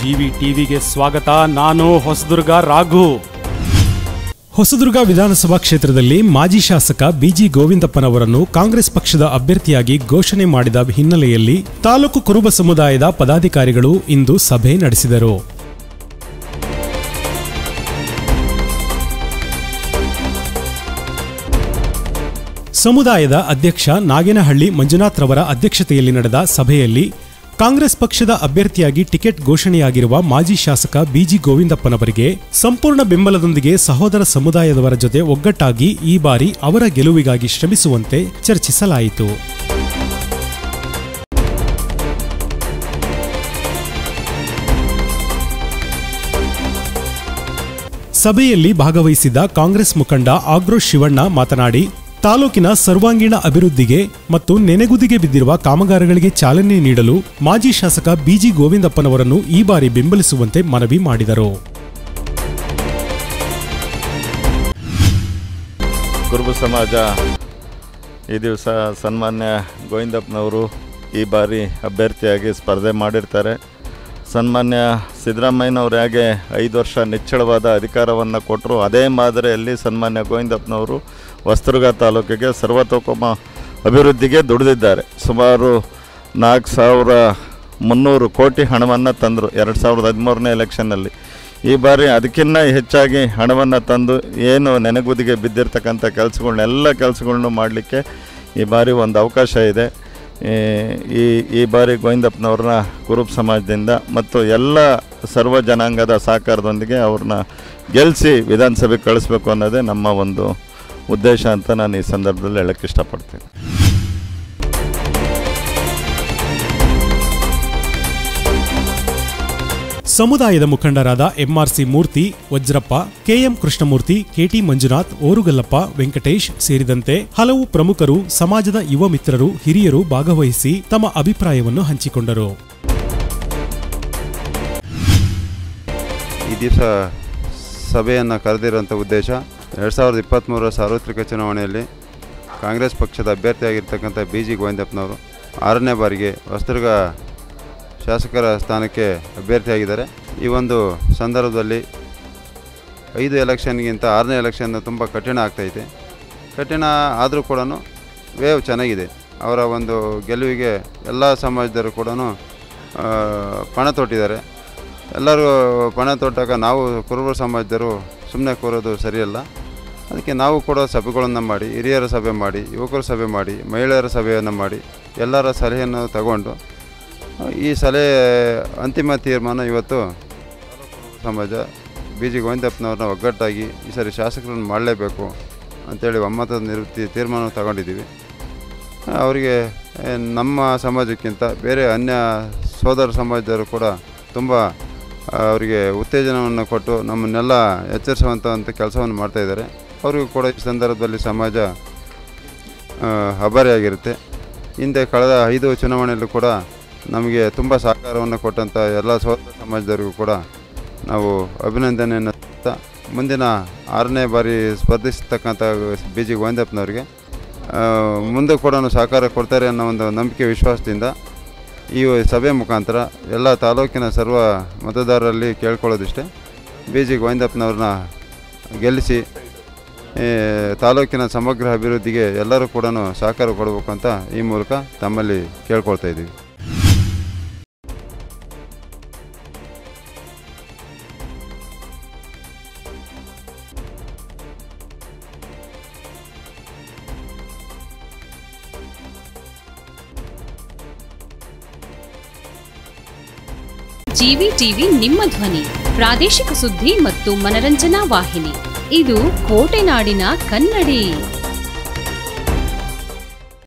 GV ಟಿವಿಗೆ ಸ್ವಾಗತ ನಾನು ಹೊಸದುರ್ಗ ರಾಘು ಹೊಸದುರ್ಗ ವಿಧಾನಸಭಾ ಕ್ಷೇತ್ರದಲ್ಲಿ ಮಾಜಿ ಶಾಸಕ ಬಿಜಿ ಗೋವಿಂದಪ್ಪನವರನ್ನು ಕಾಂಗ್ರೆಸ್ ಪಕ್ಷದ ಅಭ್ಯರ್ಥಿಯಾಗಿ ಘೋಷಣೆ ಮಾಡಿದ ಹಿನ್ನೆಲೆಯಲ್ಲಿ ತಾಲೂಕು ಕುರುಬ ಸಮುದಾಯದ ಪದಾಧಿಕಾರಿಗಳು ಇಂದು ಸಭೆ ನಡೆಸಿದರು ಸಮುದಾಯದ ಅಧ್ಯಕ್ಷ ನಾಗೇನಹಳ್ಳಿ ಮಂಜುನಾಥ್ ರವರ ಅಧ್ಯಕ್ಷತೆಯಲ್ಲಿ ನಡೆದ ಸಭೆಯಲ್ಲಿ ಕಾಂಗ್ರೆಸ್ ಪಕ್ಷದ ಅಭ್ಯರ್ಥಿಯಾಗಿ ಟಿಕೆಟ್ ಘೋಷಣೆಯಾಗಿರುವ ಮಾಜಿ ಶಾಸಕ ಬಿಜಿ ಗೋವಿಂದಪ್ಪನವರಿಗೆ ಸಂಪೂರ್ಣ ಬೆಂಬಲದೊಂದಿಗೆ ಸಹೋದರ ಸಮುದಾಯದವರ ಜೊತೆ ಒಗ್ಗಟ್ಟಾಗಿ ಈ ಬಾರಿ ಅವರ ಗೆಲುವಿಗಾಗಿ ಶ್ರಮಿಸುವಂತೆ ಚರ್ಚಿಸಲಾಯಿತು ಸಭೆಯಲ್ಲಿ ಭಾಗವಹಿಸಿದ್ದ ಕಾಂಗ್ರೆಸ್ ಮುಖಂಡ ಆಗ್ರೋಶ್ ಶಿವಣ್ಣ ಮಾತನಾಡಿ ತಾಲೂಕಿನ ಸರ್ವಾಂಗೀಣ ಅಭಿವೃದ್ಧಿಗೆ ಮತ್ತು ನೆನೆಗುದಿಗೆ ಬಿದ್ದಿರುವ ಕಾಮಗಾರಿಗಳಿಗೆ ಚಾಲನೆ ನೀಡಲು ಮಾಜಿ ಶಾಸಕ ಬಿಜಿ ಗೋವಿಂದಪ್ಪನವರನ್ನು ಈ ಬಾರಿ ಬೆಂಬಲಿಸುವಂತೆ ಮನವಿ ಮಾಡಿದರು ಕುರುಬ ಸಮಾಜ ಈ ದಿವಸ ಸನ್ಮಾನ್ಯ ಗೋವಿಂದಪ್ಪನವರು ಈ ಬಾರಿ ಅಭ್ಯರ್ಥಿಯಾಗಿ ಸ್ಪರ್ಧೆ ಮಾಡಿರ್ತಾರೆ ಸನ್ಮಾನ್ಯ ಸಿದ್ದರಾಮಯ್ಯನವ್ರು ಹೇಗೆ ಐದು ವರ್ಷ ನಿಚ್ಚಳವಾದ ಅಧಿಕಾರವನ್ನು ಕೊಟ್ಟರು ಅದೇ ಮಾದರಿಯಲ್ಲಿ ಸನ್ಮಾನ್ಯ ಗೋವಿಂದಪ್ಪನವರು ಹೊಸದುರ್ಗ ತಾಲೂಕಿಗೆ ಸರ್ವತೋಮುಖ ಅಭಿವೃದ್ಧಿಗೆ ದುಡಿದಿದ್ದಾರೆ ಸುಮಾರು ನಾಲ್ಕು ಸಾವಿರ ಮುನ್ನೂರು ಕೋಟಿ ಹಣವನ್ನು ತಂದರು ಎರಡು ಸಾವಿರದ ಹದಿಮೂರನೇ ಎಲೆಕ್ಷನ್ನಲ್ಲಿ ಈ ಬಾರಿ ಅದಕ್ಕಿಂತ ಹೆಚ್ಚಾಗಿ ಹಣವನ್ನು ತಂದು ಏನು ನೆನೆಗುದಿಗೆ ಬಿದ್ದಿರ್ತಕ್ಕಂಥ ಕೆಲಸಗಳನ್ನೆಲ್ಲ ಕೆಲಸಗಳ್ನು ಮಾಡಲಿಕ್ಕೆ ಈ ಬಾರಿ ಒಂದು ಅವಕಾಶ ಇದೆ ಈ ಈ ಈ ಬಾರಿ ಗೋವಿಂದಪ್ಪನವ್ರನ್ನ ಕುರುಬ ಸಮಾಜದಿಂದ ಮತ್ತು ಎಲ್ಲ ಸರ್ವ ಜನಾಂಗದ ಸಹಕಾರದೊಂದಿಗೆ ಅವ್ರನ್ನ ಗೆಲ್ಲಿಸಿ ವಿಧಾನಸಭೆಗೆ ಕಳಿಸ್ಬೇಕು ಅನ್ನೋದೇ ನಮ್ಮ ಒಂದು ಉದ್ದೇಶ ಅಂತ ನಾನು ಈ ಸಂದರ್ಭದಲ್ಲಿ ಹೇಳಕ್ಕೆ ಇಷ್ಟಪಡ್ತೀನಿ ಸಮುದಾಯದ ಮುಖಂಡರಾದ MRC Murthy Vajrappa KM Krishnamurthy KT Manjunath Orugallappa Venkatesh ಸೇರಿದಂತೆ ಹಲವು ಪ್ರಮುಖರು ಸಮಾಜದ ಯುವ ಮಿತ್ರರು ಹಿರಿಯರು ಭಾಗವಹಿಸಿ ತಮ್ಮ ಅಭಿಪ್ರಾಯವನ್ನು ಹಂಚಿಕೊಂಡರು ಈ ದಿವಸ ಸಭೆಯನ್ನು ಕರೆದಿರುವಂಥ ಉದ್ದೇಶ ಎರಡು ಸಾವಿರದ ಇಪ್ಪತ್ತ್ಮೂರರ ಸಾರ್ವತ್ರಿಕ ಚುನಾವಣೆಯಲ್ಲಿ ಕಾಂಗ್ರೆಸ್ ಪಕ್ಷದ ಅಭ್ಯರ್ಥಿಯಾಗಿರ್ತಕ್ಕಂಥ ಬಿ ಜಿ ಗೋವಿಂದಪ್ಪನವರು ಆರನೇ ಬಾರಿಗೆ ಹೊಸದುರ್ಗ ಶಾಸಕರ ಸ್ಥಾನಕ್ಕೆ ಅಭ್ಯರ್ಥಿಯಾಗಿದ್ದಾರೆ ಈ ಒಂದು ಸಂದರ್ಭದಲ್ಲಿ ಐದು ಎಲೆಕ್ಷನ್ಗಿಂತ ಆರನೇ ಎಲೆಕ್ಷನ್ ತುಂಬ ಕಠಿಣ ಆಗ್ತೈತೆ ಕಠಿಣ ಆದರೂ ಕೂಡ ವೇವ್ ಚೆನ್ನಾಗಿದೆ ಅವರ ಒಂದು ಗೆಲುವಿಗೆ ಎಲ್ಲ ಸಮಾಜದವರು ಕೂಡ ಪಣ ತೊಟ್ಟಿದ್ದಾರೆ ಎಲ್ಲರೂ ಪಣ ತೊಟ್ಟಾಗ ನಾವು ಕುರುಬ ಸಮಾಜದವರು ಸುಮ್ಮನೆ ಕೂರೋದು ಸರಿಯಲ್ಲ ಅದಕ್ಕೆ ನಾವು ಕೂಡ ಸಭೆಗಳನ್ನು ಮಾಡಿ ಹಿರಿಯರ ಸಭೆ ಮಾಡಿ ಯುವಕರ ಸಭೆ ಮಾಡಿ ಮಹಿಳೆಯರ ಸಭೆಯನ್ನು ಮಾಡಿ ಎಲ್ಲರ ಸಲಹೆಯನ್ನು ತಗೊಂಡು ಈ ಸಲಹೆ ಅಂತಿಮ ತೀರ್ಮಾನ ಇವತ್ತು ಸಮಾಜ ಬಿ ಜಿ ಗೋವಿಂದಪ್ಪನವ್ರನ್ನ ಒಗ್ಗಟ್ಟಾಗಿ ಈ ಸರಿ ಶಾಸಕರನ್ನು ಮಾಡಲೇಬೇಕು ಅಂತೇಳಿ ಒಮ್ಮತದ ನಿವೃತ್ತಿ ತೀರ್ಮಾನ ತಗೊಂಡಿದ್ದೀವಿ ಅವರಿಗೆ ಏ, ನಮ್ಮ ಸಮಾಜಕ್ಕಿಂತ ಬೇರೆ ಅನ್ಯ ಸೋದರ ಸಮಾಜದವರು ಕೂಡ ತುಂಬ ಅವರಿಗೆ ಉತ್ತೇಜನವನ್ನು ಕೊಟ್ಟು ನಮ್ಮನ್ನೆಲ್ಲ ಎಚ್ಚರಿಸುವಂಥ ಅಂತ ಕೆಲಸವನ್ನು ಮಾಡ್ತಾಯಿದ್ದಾರೆ ಅವರಿಗೂ ಕೂಡ ಈ ಸಂದರ್ಭದಲ್ಲಿ ಸಮಾಜ ಆ, ಅಭಾರಿಯಾಗಿರುತ್ತೆ ಹಿಂದೆ ಕಳೆದ ಐದು ಚುನಾವಣೆಯಲ್ಲೂ ಕೂಡ ನಮಗೆ ತುಂಬ ಸಹಕಾರವನ್ನು ಕೊಟ್ಟಂಥ ಎಲ್ಲ ಸೋದರ ಸಮಾಜದವರಿಗೂ ಕೂಡ ನಾವು ಅಭಿನಂದನೆಯನ್ನು ಸಲ್ಲಿಸ್ತಾ ಮುಂದಿನ ಆರನೇ ಬಾರಿ ಸ್ಪರ್ಧಿಸ್ತಕ್ಕಂಥ ಬಿ ಜಿ ಗೋವಿಂದಪ್ಪನವರಿಗೆ ಆ, ಮುಂದೆ ಕೂಡ ಸಹಕಾರ ಕೊಡ್ತಾರೆ ಅನ್ನೋ ಒಂದು ನಂಬಿಕೆ ವಿಶ್ವಾಸದಿಂದ ಈ ಸಭೆ ಮುಖಾಂತರ ಎಲ್ಲ ತಾಲೂಕಿನ ಸರ್ವ ಮತದಾರರಲ್ಲಿ ಕೇಳ್ಕೊಳ್ಳೋದಿಷ್ಟೇ ಬಿ ಜಿ ಗೋವಿಂದಪ್ಪನವ್ರನ್ನ ಗೆಲ್ಲಿಸಿ ಈ ತಾಲೂಕಿನ ಸಮಗ್ರ ಅಭಿವೃದ್ಧಿಗೆ ಎಲ್ಲರೂ ಕೂಡ ಸಹಕಾರ ಕೊಡಬೇಕು ಅಂತ ಈ ಮೂಲಕ ತಮ್ಮಲ್ಲಿ ಕೇಳ್ಕೊಳ್ತಾ ಇದ್ದೀವಿ ಜಿವಿ ಟಿವಿ ನಿಮ್ಮ ಧ್ವನಿ ಪ್ರಾದೇಶಿಕ ಸುದ್ದಿ ಮತ್ತು ಮನರಂಜನಾ ವಾಹಿನಿ ಇದು ಕೋಟೆನಾಡಿನ ಕನ್ನಡಿ